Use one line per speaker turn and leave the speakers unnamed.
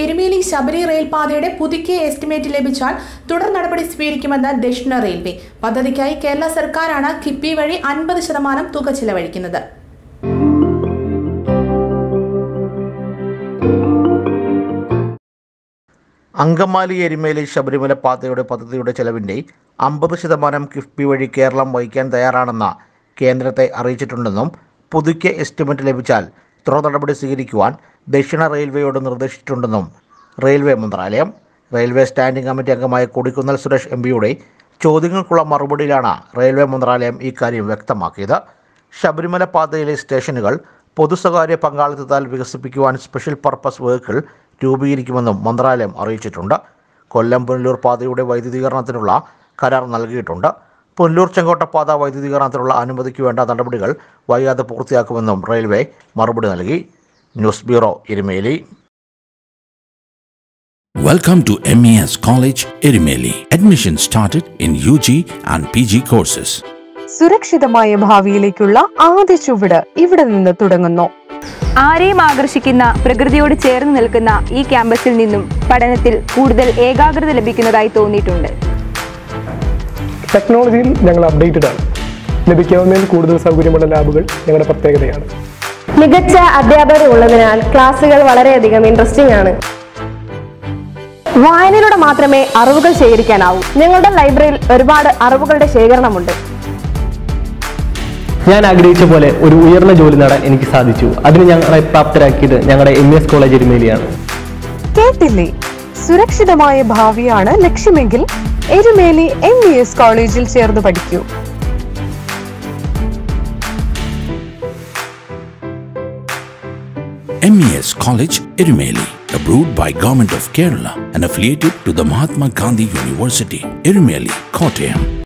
എരുമേലി ശബരി റെയിൽപാതയുടെ പുതുക്കിയ എസ്റ്റിമേറ്റ് ലഭിച്ചാൽ തുടർ നടപടി സ്വീകരിക്കുമെന്ന് ദക്ഷിണ റെയിൽവേ പദ്ധതിക്കായി കേരള സർക്കാരാണ് കിഫ്ബി വഴി അൻപത് ശതമാനം തുക ചിലവഴിക്കുന്നത്
അങ്കമാലി എരുമേലി ശബരിമല പാതയുടെ പദ്ധതിയുടെ ചെലവിൻ്റെ അമ്പത് ശതമാനം കിഫ്ബി വഴി കേരളം വഹിക്കാൻ തയ്യാറാണെന്ന് കേന്ദ്രത്തെ അറിയിച്ചിട്ടുണ്ടെന്നും പുതുക്കിയ എസ്റ്റിമേറ്റ് ലഭിച്ചാൽ തുടർ നടപടി സ്വീകരിക്കുവാൻ ദക്ഷിണ റെയിൽവേയോട് നിർദ്ദേശിച്ചിട്ടുണ്ടെന്നും റെയിൽവേ മന്ത്രാലയം റെയിൽവേ സ്റ്റാൻഡിംഗ് കമ്മിറ്റി അംഗമായ കൊടിക്കുന്നൽ സുരേഷ് എം പിയുടെ ചോദ്യങ്ങൾക്കുള്ള മറുപടിയിലാണ് റെയിൽവേ മന്ത്രാലയം ഇക്കാര്യം വ്യക്തമാക്കിയത് ശബരിമല പാതയിലെ സ്റ്റേഷനുകൾ പൊതുസ്വകാര്യ പങ്കാളിത്തത്താൽ വികസിപ്പിക്കുവാൻ സ്പെഷ്യൽ പർപ്പസ് വെഹിക്കിൾ രൂപീകരിക്കുമെന്നും മന്ത്രാലയം അറിയിച്ചിട്ടുണ്ട് കൊല്ലം പുനലൂർ പാതയുടെ വൈദ്യുതീകരണത്തിനുള്ള കരാർ നൽകിയിട്ടുണ്ട് പുനലൂർ ചെങ്കോട്ട പാത വൈദ്യുതീകരണത്തിനുള്ള അനുമതിക്ക് വേണ്ട നടപടികൾ വൈകാതെ പൂർത്തിയാക്കുമെന്നും റെയിൽവേ മറുപടി നൽകി news bureau Erumeli
Welcome to MES College, Erimeli. Admission started in UG and PG courses.
സുരക്ഷിതമായ ഭാവിയിലേക്കുള്ള ആദ്യ ചുവട് ഇവിടെ നിന്ന് തുടങ്ങുന്നു
ആരെയും ആകർഷിക്കുന്ന പ്രകൃതിയോട് ചേർന്ന് നിൽക്കുന്ന ഈ ക്യാമ്പസിൽ നിന്നും പഠനത്തിൽ കൂടുതൽ ഏകാഗ്രത ലഭിക്കുന്നതായി തോന്നിയിട്ടുണ്ട്
ടെക്നോളജിയിൽ ഞങ്ങൾ അപ്ഡേറ്റഡ് ആണ് ലഭിക്കാവുന്നതിൽ കൂടുതൽ സൗകര്യമുള്ള ലാബുകൾ ഞങ്ങളുടെ പ്രത്യേകതയാണ്
മികച്ച അധ്യാപകർ ഉള്ളതിനാൽ ക്ലാസുകൾ വളരെയധികം ഇൻട്രസ്റ്റിംഗ് ആണ് വായനയിലൂടെ മാത്രമേ അറിവുകൾ ശേഖരിക്കാനാവൂ ഞങ്ങളുടെ ലൈബ്രറിയിൽ ഒരുപാട് അറിവുകളുടെ ശേഖരണമുണ്ട്
ഞാൻ ആഗ്രഹിച്ച പോലെ ഒരു ഉയർന്ന ജോലി നേടാൻ എനിക്ക് സാധിച്ചു അതിന് ഞങ്ങളെ പ്രാപ്തരാക്കിയത് ഞങ്ങളുടെ എം എസ് കോളേജ് എരുമേലിയാണ്
കേട്ടില്ലേ സുരക്ഷിതമായ ഭാവിയാണ് ലക്ഷ്യമെങ്കിൽ എരുമേലി എം ഇ എസ് കോളേജിൽ ചേർന്ന് പഠിക്കൂ
MES College, Erimeli. Approved by Government of Kerala and affiliated to the Mahatma Gandhi University, Erimeli, Kottayam.